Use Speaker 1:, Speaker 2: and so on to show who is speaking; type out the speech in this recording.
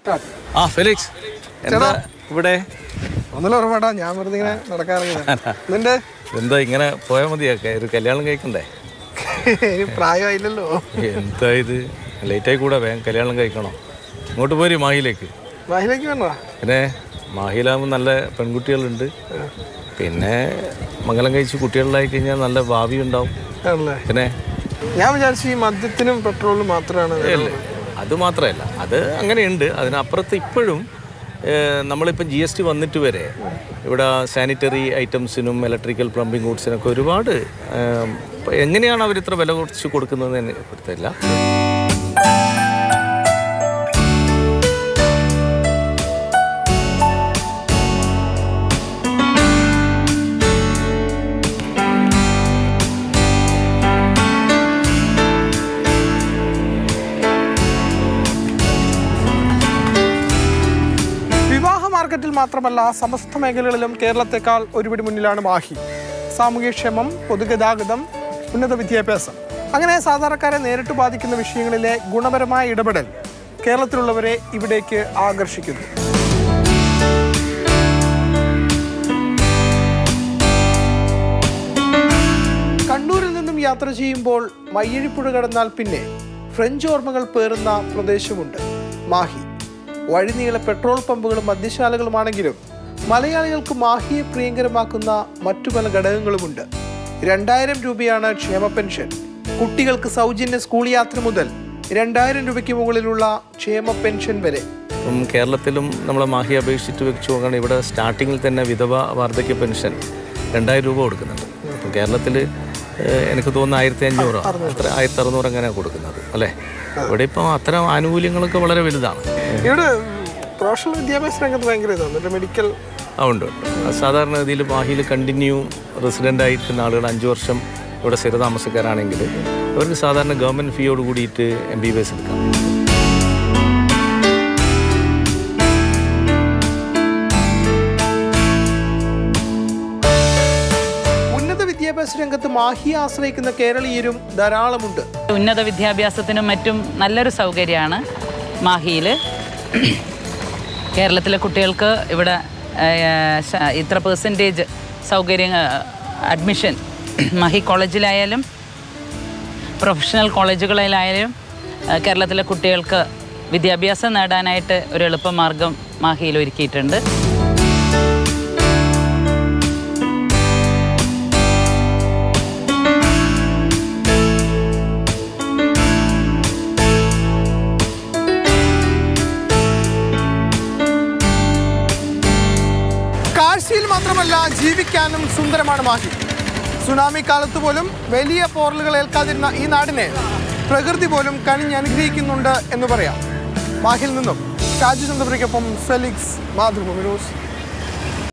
Speaker 1: ആ ഫെലിക്സ് എന്താ ഇവിടെ
Speaker 2: ഒന്നല്ല ഉറപ്പാട്ടാ ഞാൻ വെറുതെ ഇങ്ങനെ നടക്കാറിങ്ങനെ നിന്റെ
Speaker 1: എന്താ ഇങ്ങനെ പോയാൽ മതിയൊക്കെ ഒരു കല്യാണം കഴിക്കണ്ടേ
Speaker 2: പ്രായമായില്ലല്ലോ
Speaker 1: എന്താ ഇത് ലേറ്റായി കൂടെ വേഗം കല്യാണം കഴിക്കണോ ഇങ്ങോട്ട് പോരി മാഹിയിലേക്ക്
Speaker 2: വാഹിലേക്ക് വേണ്ട
Speaker 1: പിന്നെ മാഹിയിലാകുമ്പോൾ നല്ല പെൺകുട്ടികളുണ്ട് പിന്നെ മംഗലം കഴിച്ച് കുട്ടികളിലായി കഴിഞ്ഞാൽ നല്ല ഭാവി ഉണ്ടാവും
Speaker 2: ആണല്ലേ
Speaker 1: പിന്നെ
Speaker 2: ഞാൻ വിചാരിച്ചു ഈ മദ്യത്തിനും പെട്രോളിനും മാത്രമാണ് വില
Speaker 1: അല്ലേ അത് മാത്രമല്ല അത് അങ്ങനെയുണ്ട് അതിനപ്പുറത്ത് ഇപ്പോഴും ഏഹ്, നമ്മളിപ്പം ജി എസ് ടി വന്നിട്ട് വരെ ഇവിടെ സാനിറ്ററി ഐറ്റംസിനും ഇലക്ട്രിക്കൽ പ്ലംബിംഗ് ഗൂഡ്സിനൊക്കെ ഒരുപാട് ഏഹ്, ഇപ്പം എങ്ങനെയാണ് അവർ ഇത്ര വില കുറച്ച് കൊടുക്കുന്നതെന്ന് എനിക്ക് കൊടുത്തില്ല
Speaker 2: വിവാഹ മാർക്കറ്റിൽ മാത്രമല്ല സമസ്ത മേഖലകളിലും കേരളത്തെക്കാൾ ഒരുപിടി മുന്നിലാണ് മാഹി സാമൂഹ്യക്ഷേമം പൊതുഗതാഗതം ഉന്നത വിദ്യാഭ്യാസം അങ്ങനെ സാധാരണക്കാരെ നേരിട്ട് ബാധിക്കുന്ന വിഷയങ്ങളിലെ ഗുണപരമായ ഇടപെടൽ കേരളത്തിലുള്ളവരെ ഇവിടേക്ക് ആകർഷിക്കുന്നു കണ്ണൂരിൽ നിന്നും യാത്ര ചെയ്യുമ്പോൾ മയ്യഴിപ്പുഴ കടന്നാൽ പിന്നെ ഫ്രഞ്ച് ഓർമ്മകൾ പേറുന്ന പ്രദേശമുണ്ട് മാഹി വഴിനീളെ പെട്രോൾ പമ്പുകളും മദ്യശാലകളുമാണെങ്കിലും മലയാളികൾക്ക് മാഹിയെ പ്രിയങ്കരമാക്കുന്ന മറ്റു പല ഘടകങ്ങളുമുണ്ട് രണ്ടായിരം രൂപയാണ് ക്ഷേമ പെൻഷൻ കുട്ടികൾക്ക് സൗജന്യ സ്കൂൾ യാത്ര മുതൽ രണ്ടായിരം രൂപയ്ക്ക് മുകളിലുള്ള ക്ഷേമ പെൻഷൻ വരെ
Speaker 1: ഇപ്പം കേരളത്തിലും നമ്മളെ മാഹി അപേക്ഷിച്ച് വെച്ച് നോക്കുകയാണെങ്കിൽ ഇവിടെ സ്റ്റാർട്ടിങ്ങിൽ തന്നെ വിധവ വാർദ്ധക്യ പെൻഷൻ രണ്ടായിരം രൂപ കൊടുക്കുന്നുണ്ട് അപ്പം കേരളത്തിൽ എനിക്ക് തോന്നുന്നു ആയിരത്തി അഞ്ഞൂറ് അത്ര ആയിരത്തി അറുന്നൂറ് അങ്ങനെ കൊടുക്കുന്നത് അല്ലേ ഇവിടെ ഇപ്പം അത്തരം ആനുകൂല്യങ്ങളൊക്കെ വളരെ വലുതാണ്
Speaker 2: ഇവിടെ പ്രൊഫഷണൽ വിദ്യാഭ്യാസ രംഗത്ത് ഭയങ്കര ഇതാണ് മെഡിക്കൽ
Speaker 1: ആ ഉണ്ട് ഉണ്ട് അത് സാധാരണ ഗതിയിൽ മാഹിയിൽ കണ്ടിന്യൂ റെസിഡൻ്റ് ആയിരിക്കുന്ന ആളുകൾ അഞ്ച് വർഷം ഇവിടെ സ്ഥിരതാമസക്കാരാണെങ്കിൽ അവർക്ക് സാധാരണ ഗവൺമെൻറ് ഫീയോട് കൂടിയിട്ട് എം ബി ബി എസ് എടുക്കാം
Speaker 2: ഉന്നത വിദ്യാഭ്യാസ രംഗത്ത് മാഹിയെ ആശ്രയിക്കുന്ന കേരളീയരും ധാരാളമുണ്ട്
Speaker 3: ഉന്നത വിദ്യാഭ്യാസത്തിനും മറ്റും നല്ലൊരു സൗകര്യമാണ് മാഹിയിൽ കേരളത്തിലെ കുട്ടികൾക്ക് ഇവിടെ ആ, ശ- ഇത്ര പെർസെൻറ്റേജ് സൗകര്യം അഡ്മിഷൻ മാഹി കോളേജിലായാലും പ്രൊഫഷണൽ കോളേജുകളിലായാലും ആ, കേരളത്തിലെ കുട്ടികൾക്ക് വിദ്യാഭ്യാസം നേടാനായിട്ട് ഒരു എളുപ്പമാർഗം മാഹിയിൽ ഒരുക്കിയിട്ടുണ്ട്
Speaker 2: കാഴ്ചയിൽ മാത്രമല്ല ജീവിക്കാനും സുന്ദരമാണ് മാഹി സുനാമി കാലത്ത് പോലും വലിയ പോറലുകൾ ഏൽക്കാതിരുന്ന ഈ നാടിനെ പ്രകൃതി പോലും കനിഞ്ഞനുഗ്രഹിക്കുന്നുണ്ട് എന്ന് പറയാം മാഹിൽ നിന്നും ഷാജി ചന്ദ്രപുരയ്ക്കൊപ്പം ഫെലിക്സ് മാതൃഭൂമി ന്യൂസ്